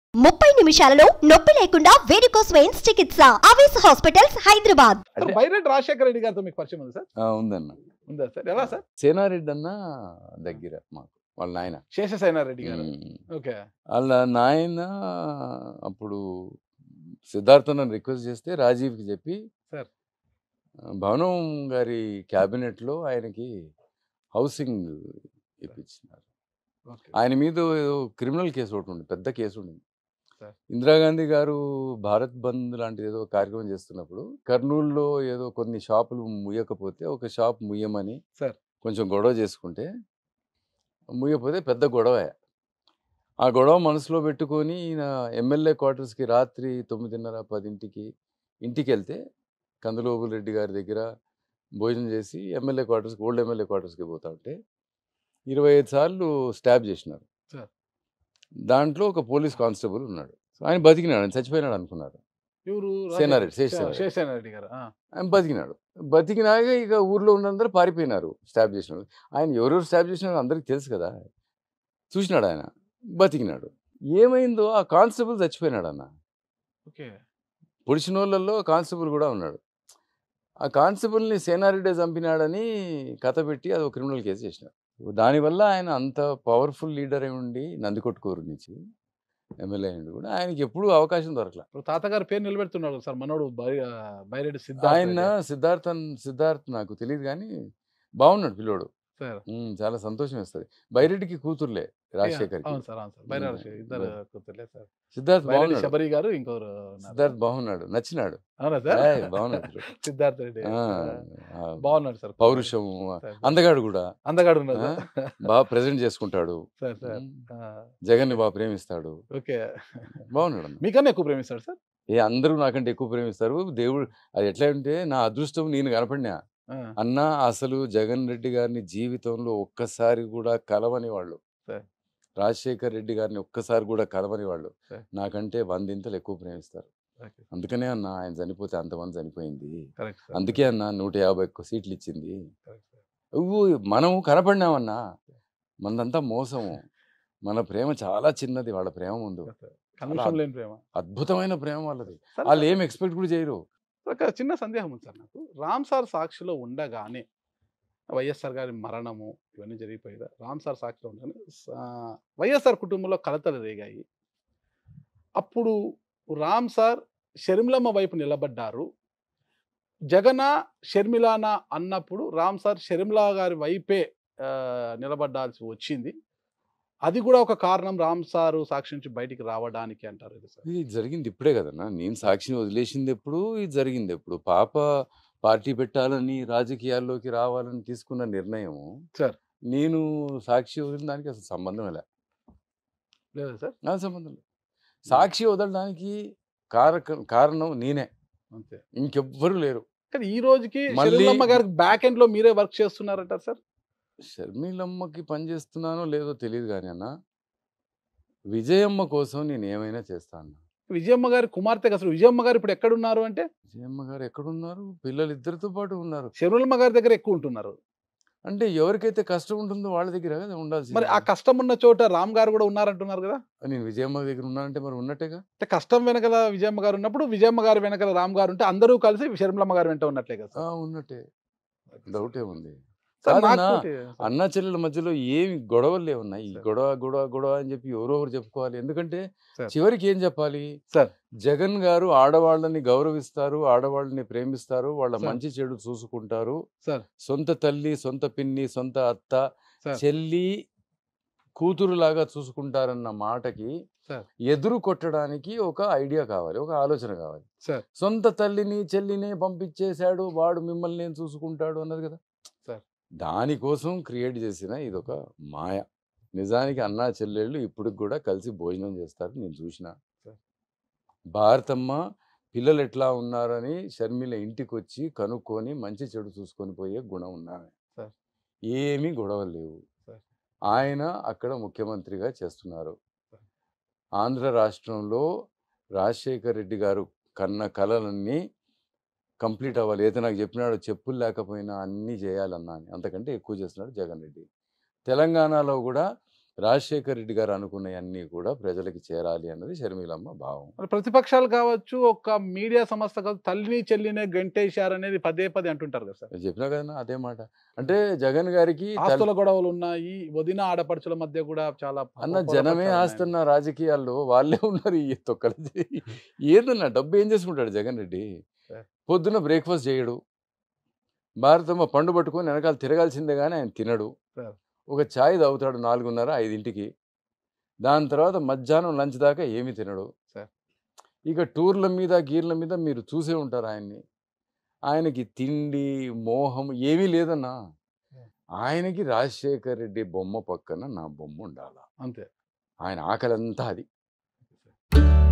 ముప్పై నిమిషాలలో నొప్పి లేకుండా వేడికోస్ వెయిన్స్ చికిత్స ఆవేశ హాస్పిటల్స్ హైదరాబాద్ సార్ అంటే- బైరెడ్డి రాజశేఖర రెడ్డి గారితో మీకు పరిచయం ఉంది సార్ ఆ, ఉందన్న ఉందా సార్ ఎలా సార్ సేనారెడ్డి అన్న దగ్గర మాకు వాళ్ళ నాయన శేషసేనారెడ్డి గారు ఉమ్. ఓకే వాళ్ళ నాయన అప్పుడు సిద్ధార్థ రిక్వెస్ట్ చేస్తే రాజీవ్కి చెప్పి సార్. ఆ, భవనం గారి క్యాబినెట్లో ఆయనకి హౌసింగ్ ఇప్పించినారు ఓకే ఆయన మీద ఏదో క్రిమినల్ కేసు ఒకటి ఉంది పెద్ద కేసు ఉండింది సార్. ఇందిరాగాంధీ గారు భారత్ బంద్ లాంటిది ఏదో కార్యక్రమం చేస్తున్నప్పుడు కర్నూలులో ఏదో కొన్ని షాపులు ముయ్యకపోతే ఒక షాప్ ముయ్యమని సార్. కొంచెం గొడవ చేసుకుంటే ముయ్యకపోతే పెద్ద గొడవ ఆ గొడవ మనసులో పెట్టుకొని ఈయన ఎమ్మెల్యే క్వార్టర్స్కి రాత్రి తొమ్మిదిన్నర పదింటికి ఇంటికి వెళ్తే కందులోబుల్ రెడ్డి గారి దగ్గర భోజనం చేసి ఎమ్మెల్యే క్వార్టర్స్కి ఓల్డ్ ఎమ్మెల్యే క్వార్టర్స్కి పోతా ఉంటే ఇరవై ఐదు సార్లు స్టాబ్ చేసినారు సార్. దాంట్లో ఒక పోలీస్ కానిస్టేబుల్ ఉన్నాడు సో ఆయన బతికినాడు ఆయన చచ్చిపోయినాడు అనుకున్నారు ఎవరు సేనారెడ్డి, శేషసేనారెడ్డి. శేషసేనారెడ్డి గారు ఆ, ఆయన బతికినాడు బతికినాక ఇక ఊర్లో ఉన్నందరూ పారిపోయినారు స్టాబ్ చేసిన వాళ్ళు. ఆయన ఎవరెవరు స్టాబ్ చేసినారో అందరికీ తెలుసు కదా చూసినాడు ఆయన బతికినాడు ఏమైందో ఆ కానిస్టేబుల్ చచ్చిపోయినాడు అన్న ఓకే పొడిచిన వాళ్ళల్లో కానిస్టేబుల్ కూడా ఉన్నాడు ఆ కానిస్టేబుల్ని సేనారెడ్డి చంపినాడని కథ పెట్టి అది ఒక క్రిమినల్ కేసు చేసినారు దానివల్ల ఆయన అంత పవర్ఫుల్ లీడర్ అయి ఉండి నందికొట్కూరు నుంచి ఎమ్మెల్యే అయ్యిండు కూడా ఆయనకి ఎప్పుడూ అవకాశం దొరకల ఇప్పుడు తాతగారు పేరు నిలబెడుతున్నాడు సార్ మనోడు బై- ఆ, బైరెడ్డి సిద్ధార్థ ఆయన సిద్ధార్థన్ సిద్ధార్థ్ నాకు తెలియదు కానీ బాగున్నాడు పిల్లోడు సార్ ఉమ్, చాలా సంతోషం వేస్తుంది బైరెడ్డికి కూతుర్లే రాజశేఖర్ అవును సార్ అవును సార్ బైరెడ్డి ఉమ్, ఇద్దరు బై- కూతుర్లే సార్ సిద్ధార్థ్ బైరెడ్డి బాగున్నాడు శబరి గారు ఇంకొకరు ఉన్నారు. సిద్ధార్థ్ బాగున్నాడు నచ్చినాడు అవునా సార్ ఏయ్, బాగున్నాడు పిల్లోడు. సిద్ధార్థ రెడ్డి ఆ, ఆ, బాగున్నాడు సార్ పౌరుషం సార్. అందగాడు కూడా అందగాడు ఉన్నాడు ఆ? సార్. బాగా ప్రజెంట్ చేసుకుంటాడు సార్ సార్ ఉమ్, ఆ, జగన్ని బాగా ప్రేమిస్తాడు ఓకే బాగున్నాడు అన్న. మీకన్నా ఎక్కువ ప్రేమిస్తాడు సార్ ఏ అందరూ నాకంటే ఎక్కువ ప్రేమిస్తారు దేవుడు అది ఎట్లా అంటే నా అదృష్టం నేను కనపడినా ఆ, అన్న అసలు జగన్ రెడ్డి గారిని జీవితంలో ఒక్కసారి కూడా కలవని వాళ్ళు సరే. రాజశేఖర్ రెడ్డి గారిని ఒక్కసారి కూడా కలవని వాళ్ళు సరే. నాకంటే వందింతలు ఎక్కువ ప్రేమిస్తారు ఓకే. అందుకనే అన్న ఆయన చనిపోతే అంతమంది చనిపోయింది కరెక్ట్ సార్ అందుకే అన్న నూట యాభై ఒక్క సీట్లు ఇచ్చింది కరెక్ట్ సార్. నువ్వు మనం కనపడినామన్నా మనదంతా మోసము మన ప్రేమ చాలా చిన్నది వాళ్ళ ప్రేమ ముందు కల్మషం లేని ప్రేమ అద్భుతమైన ప్రేమ వాళ్ళది సార్, వాళ్ళు ఏం ఎక్స్పెక్ట్ కూడా చేయరు ఒక చిన్న సందేహం ఉంది సార్ నాకు రామ్ సార్ సాక్షిలో ఉండగానే వైఎస్ఆర్ గారి మరణము ఇవన్నీ జరిగిపోయి రామ్ సార్ సాక్షిలో ఉండగానే సా- వైఎస్ఆర్ కుటుంబంలో కలతలు రేగాయి అప్పుడు రామ్ సార్ షర్మిలమ్మ వైపు నిలబడ్డారు జగన షర్మిలాన అన్నప్పుడు రామ్ సార్ షర్మిలా గారి వైపే ఆ, నిలబడాల్సి వచ్చింది అది కూడా ఒక కారణం రామ్ సారు సాక్షి నుంచి బయటికి రావడానికి అంటారు ఇది సార్ ఇది జరిగింది ఇప్పుడే కదన్నా నేను సాక్షిని వదిలేసింది ఎప్పుడు ఇది జరిగింది ఎప్పుడు పాప పార్టీ పెట్టాలని రాజకీయాల్లోకి రావాలని తీసుకున్న నిర్ణయం సార్. నేను సాక్షి వదిలిన దానికి అసలు సంబంధం లే లేదా సార్ నా సంబంధం లేదు సాక్షి వదలడానికి కారక కారణం నేనే అంతే ఇంకెవ్వరు లేరు కానీ ఈ రోజుకి మళ్ళీ- షర్మిలమ్మ గారికి బ్యాక్ ఎండ్ లో మీరే వర్క్ చేస్తున్నారంటారు సార్ షర్మిలమ్మకి పని చేస్తున్నానో లేదో తెలియదు కానీ అన్న విజయమ్మ కోసం నేను ఏమైనా చేస్తాను విజయమ్మ గారి కుమార్తె అసలు విజయమ్మ గారు ఇప్పుడు ఎక్కడ ఉన్నారు అంటే విజయమ్మ గారు ఎక్కడున్నారు పిల్లలు ఇద్దరితో పాటు ఉన్నారు షర్మిలమ్మ గారి దగ్గర ఎక్కువ ఉంటున్నారు అంటే ఎవరికైతే కష్టం ఉంటుందో వాళ్ళ దగ్గర కదా ఉండాల్సి మరి ఆ కష్టం ఉన్న చోట రామ్ గారు కూడా ఉన్నారంటున్నారు కదా నేను విజయమ్మ దగ్గర ఉన్నానంటే మరి ఉన్నట్టేగా అంటే కష్టం వెనకల విజయమ్మ గారు ఉన్నప్పుడు విజయమ్మ గారు వెనకల రామ్ గారు ఉంటే అందరూ కలిసి షర్మిలమ్మ గారు వెంట ఉన్నట్లే కదా ఆ, సార్? ఉన్నట్టే డౌట్ ఏముంది సార్, కాదన్నా, నాకు ఒకటి- అన్నా చెల్లెల మధ్యలో ఏమి గొడవలు లేవున్నా ఈ సార్. గొడవ గొడవ గొడవ అని చెప్పి ఎవరో ఒకరు చెప్పుకోవాలి ఎందుకంటే సార్. చివరికి ఏం చెప్పాలి సార్. జగన్ గారు ఆడవాళ్ళని గౌరవిస్తారు ఆడవాళ్ళని ప్రేమిస్తారు వాళ్ళ సార్. మంచి చెడు చూసుకుంటారు సార్. సొంత తల్లి సొంత పిన్ని సొంత అత్త సార్. చెల్లి కూతురులాగా చూసుకుంటారన్న మాటకి సార్. ఎదురు కొట్టడానికి ఒక ఐడియా కావాలి ఒక ఆలోచన కావాలి సార్. సొంత తల్లిని చెల్లిని పంపించేశాడు వాడు మిమ్మల్ని నేను చూసుకుంటాడు అన్నది కదా సార్. దానికోసం క్రియేట్ చేసిన ఇదొక మాయ నిజానికి అన్నా చెల్లెళ్ళు ఇప్పటికి కూడా కలిసి భోజనం చేస్తారు నేను చూసిన సార్. భారతమ్మ పిల్లలు ఎట్లా ఉన్నారని షర్మిల ఇంటికి వచ్చి కనుక్కొని మంచి చెడు చూసుకొని పోయే గుణం ఉన్నారు సార్. ఏమీ గొడవలు లేవు సార్. ఆయన అక్కడ ముఖ్యమంత్రిగా చేస్తున్నారు ఆంధ్ర రాష్ట్రంలో రాజశేఖర్ రెడ్డి గారు కన్న కళలన్నీ కంప్లీట్ అవ్వాలి అయితే నాకు చెప్పినాడు చెప్పులు లేకపోయినా అన్నీ చేయాలన్నా అని అంతకంటే ఎక్కువ చేస్తున్నాడు జగన్ రెడ్డి తెలంగాణలో కూడా రాజశేఖర్ రెడ్డి గారు అనుకున్నవన్నీ కూడా ప్రజలకి చేరాలి అన్నది షర్మిలమ్మ భావం మరి ప్రతిపక్షాలు కావచ్చు ఒక మీడియా సంస్థ కావచ్చు తల్లిని చెల్లినే గంటేశారు అనేది పదే పదే అంటుంటారు కదా సార్ నేను చెప్పినా కదా అదే మాట అంటే జగన్ గారికి తల్లి- ఆస్తుల గొడవలు ఉన్నాయి వదిన ఆడపడుచుల మధ్య కూడా చాలా అన్న పోరాటాలు జనమే ఉన్నాయి. ఆస్తున్న రాజకీయాల్లో వాళ్ళే ఉన్నారు ఈ తొక్కలు ఏదన్నా డబ్బు ఏం చేసుకుంటాడు జగన్ రెడ్డి సార్. పొద్దున బ్రేక్ఫాస్ట్ చేయడు భారతమ్మ పండు పట్టుకొని వెనకాల తిరగాల్సిందే కానీ ఆయన తినడు సార్. ఒక ఛాయ్ తాగుతాడు నాలుగున్నర ఐదింటికి దాని తర్వాత మధ్యాహ్నం లంచ్ దాకా ఏమీ తినడు సార్. ఇక టూర్ల మీద గీర్ల మీద మీరు చూసే ఉంటారు ఆయన్ని ఆయనకి తిండి మోహం ఏమీ లేదన్నా ఆయనకి రాజశేఖర్ రెడ్డి బొమ్మ పక్కన నా బొమ్మ ఉండాల అంతే ఆయన ఆకలి అంతా అది